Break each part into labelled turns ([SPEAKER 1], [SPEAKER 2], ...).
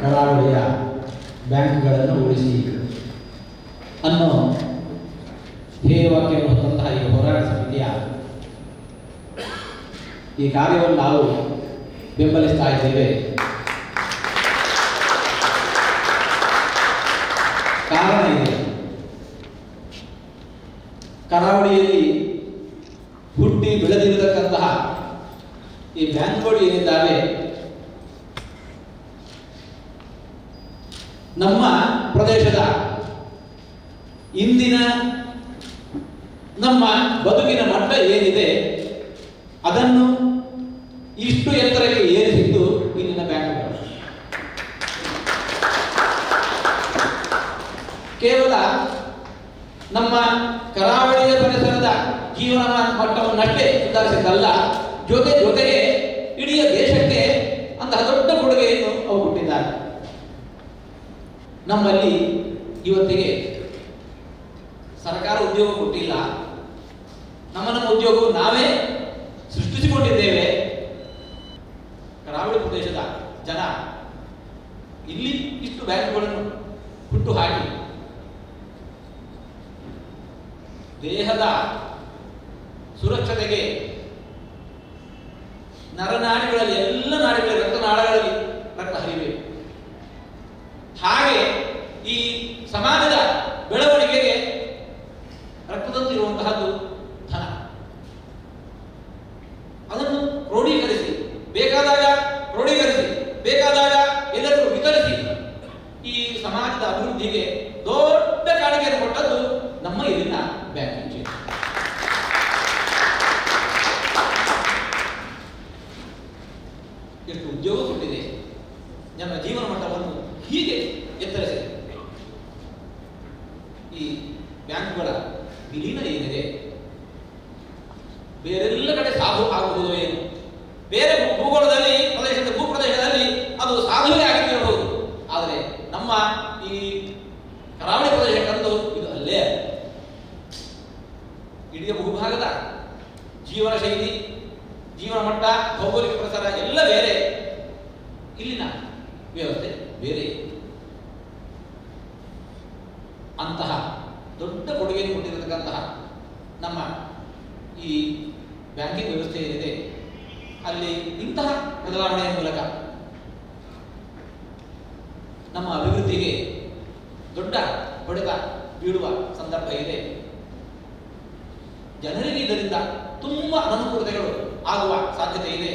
[SPEAKER 1] ಕರಾವಳಿಯ ಬ್ಯಾಂಕ್ಗಳನ್ನು ಉಳಿಸಿ ಅನ್ನೋ ಧ್ಯೇಯವಾಕ್ಯವನ್ನು ಹೊತ್ತಂತಹ ಈ ಹೋರಾಟ ಸಮಿತಿಯ ಈ ಕಾರ್ಯವನ್ನು ನಾವು ಬೆಂಬಲಿಸ್ತಾ ಇದ್ದೇವೆ ಕಾರಣ ಇದೆ ಕರಾವಳಿಯಲ್ಲಿ ಹುಟ್ಟಿ ಬೆಳೆದಿರತಕ್ಕಂತಹ ಈ ಬ್ಯಾಂಕ್ಗಳು ಏನಿದ್ದಾವೆ ನಮ್ಮ ಪ್ರದೇಶದ ಇಂದಿನ ನಮ್ಮ ಬದುಕಿನ ಮಟ್ಟ ಏನಿದೆ ಅದನ್ನು ಇಷ್ಟು ಎತ್ತರಕ್ಕೆ ಏರಿಸಿದ್ದು ಇಲ್ಲಿನ ಬ್ಯಾಂಕ್ಗಳು ಕೇವಲ ನಮ್ಮ ಕರಾವಳಿಯ ಪರಿಸರದ ಜೀವನ ಮಟ್ಟವನ್ನಷ್ಟೇ ಸುಧಾರಿಸಿದ್ದಲ್ಲ ಜೊತೆ ಜೊತೆಗೆ ಇಡೀ ದೇಶಕ್ಕೆ ಅಂತಹ ದೊಡ್ಡ ಕೊಡುಗೆಯನ್ನು ಅವು ಕೊಟ್ಟಿದ್ದಾರೆ ನಮ್ಮಲ್ಲಿ ಇವತ್ತಿಗೆ ಸರ್ಕಾರ ಉದ್ಯೋಗ ಕೊಟ್ಟಿಲ್ಲ ನಮ್ಮ ನಮ್ಮ ಉದ್ಯೋಗವು ನಾವೇ ಸೃಷ್ಟಿಸಿಕೊಂಡಿದ್ದೇವೆ ಕರಾವಳಿ ಪ್ರದೇಶದ ಜನ ಇಲ್ಲಿ ಇಷ್ಟು ಬ್ಯಾಂಕ್ಗಳನ್ನು ಹುಟ್ಟು ಹಾಕಿ ದೇಹದ ಸುರಕ್ಷತೆಗೆ ನರನಾಡಿಗಳಲ್ಲಿ ಎಲ್ಲ ನಾಡಿಗಳಲ್ಲಿ ರಕ್ತನಾಳಗಳಲ್ಲಿ ರಕ್ತ ಹರಿಬೇಕು ಹಾಗೆ ಈ ಸಮಾಜದ ಬೆಳವಣಿಗೆಗೆ ರಕ್ತದಂತಿರುವಂತಹದ್ದು ಧನ ಅದನ್ನು ಕ್ರೋಢೀಕರಿಸಿ ಬೇಕಾದಾಗ ಕ್ರೋಢೀಕರಿಸಿ ಬೇಕಾದಾಗ ಎಲ್ಲರಿಗೂ ವಿತರಿಸಿ ಈ ಸಮಾಜದ ಅಭಿವೃದ್ಧಿಗೆ ದೊಡ್ಡ ಕಾಣಿಕೆಯನ್ನು ಕೊಟ್ಟದ್ದು ನಮ್ಮ ಇಲ್ಲಿನ ಬ್ಯಾಂಕಿಂಗ್ ಕ್ಷೇತ್ರ ಎಷ್ಟು ಉದ್ಯೋಗ ಕೊಟ್ಟಿದೆ ನನ್ನ ಜೀವನ ಮಟ್ಟವನ್ನು ಹೀಗೆ ಎತ್ತರಿಸಿದೆ ಈ ಬ್ಯಾಂಕ್ಗಳ ವಿಲೀನ ಏನಿದೆ ಬೇರೆಲ್ಲ ಕಡೆ ಸಾಧು ಆಗಬಹುದು ಏನು ಬೇರೆ ಭೂ- ಭೂಗೋಳದಲ್ಲಿ ಪ್ರದೇಶದ ಭೂಪ್ರದೇಶದಲ್ಲಿ ಅದು ಸಾಧುವೇ ಆಗಿರಬಹುದು ಆದರೆ ನಮ್ಮ ಈ ಕರಾವಳಿ ಪ್ರದೇಶಕ್ಕಂತೂ ಇದು ಅಲ್ಲೇ ಅಲ್ಲ. ಇಡೀ ಭೂಭಾಗದ ಜೀವನ ಶೈಲಿ ಜೀವನ ಮಟ್ಟ ಭೌಗೋಳಿಕ ಪ್ರಸಾರ ಎಲ್ಲ ಬೇರೆ ಇಲ್ಲಿನ ವ್ಯವಸ್ಥೆ ಬೇರೆ ಅಂತಹ ದೊಡ್ಡ ಕೊಡುಗೆಯನ್ನು ಕೊಟ್ಟಿರತಕ್ಕಂತಹ ನಮ್ಮ ಈ ಬ್ಯಾಂಕಿಂಗ್ ವ್ಯವಸ್ಥೆ ಏನಿದೆ ಅಲ್ಲಿ ಇಂತಹ ಬದಲಾವಣೆಯ ಮೂಲಕ ನಮ್ಮ ಅಭಿವೃದ್ಧಿಗೆ ದೊಡ್ಡ ಹೊಡೆತ ಬೀಳುವ ಸಂದರ್ಭ ಇದೆ ಜನರಿಗೆ ಇದರಿಂದ ತುಂಬಾ ಅನನುಕೂಲತೆಗಳು ಆಗುವ ಸಾಧ್ಯತೆ ಇದೆ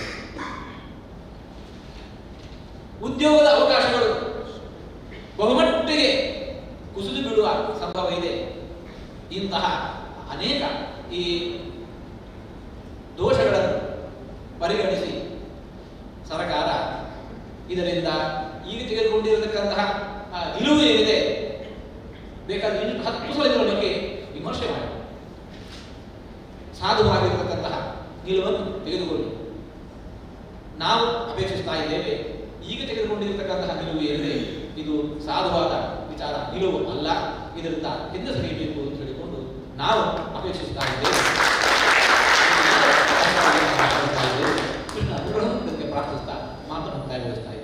[SPEAKER 1] ಉದ್ಯೋಗದ ಅವಕಾಶಗಳು ಬಹುಮಟ್ಟಿಗೆ ಕುಸಿದು ಬೀಳುವ ಸಂಭವ ಇದೆ ಇಂತಹ ಅನೇಕ ಈ ದೋಷಗಳನ್ನು ಪರಿಗಣಿಸಿ ಸರ್ಕಾರ ಇದರಿಂದ ಈಗ ತೆಗೆದುಕೊಂಡಿರತಕ್ಕಂತಹ ಆ, ನಿಲುವು ಏನಿದೆ ಬೇಕಾದ್ರೆ ಇನ್ನು ಹತ್ತು ಸಲ ಇದರ ಬಗ್ಗೆ ವಿಮರ್ಶೆ ಮಾಡಿ ಸಾಧುವಾಗಿರತಕ್ಕಂತಹ ನಿಲುವನ್ನು ತೆಗೆದುಕೊಳ್ಳಿ ನಾವು ಅಪೇಕ್ಷಿಸ್ತಾ ಇದ್ದೇವೆ ಈಗ ತೆಗೆದುಕೊಂಡಿರತಕ್ಕಂತಹ ನಿಲುವು ಏನಿದೆ ಇದು ಸಾಧುವಾದ ವಿಚಾರ ನಿಲುವು ಅಲ್ಲ ಇದರಿಂದ ಹಿಂದೆ ಸರಿಯಬೇಕು ಅಂತ ಹೇಳಿಕೊಂಡು ನಾವು ಅಪೇಕ್ಷಿಸ್ತಾ ಇದ್ದೇವೆ ಕೃಷ್ಣ ಅನುಗ್ರಹಕ್ಕೆ ಪ್ರಾರ್ಥಿಸ್ತಾ ಮಾತನ್ನು ಮುಕ್ತಾಯಗೊಳಿಸ್ತಾ ಇದ್ದೇವೆ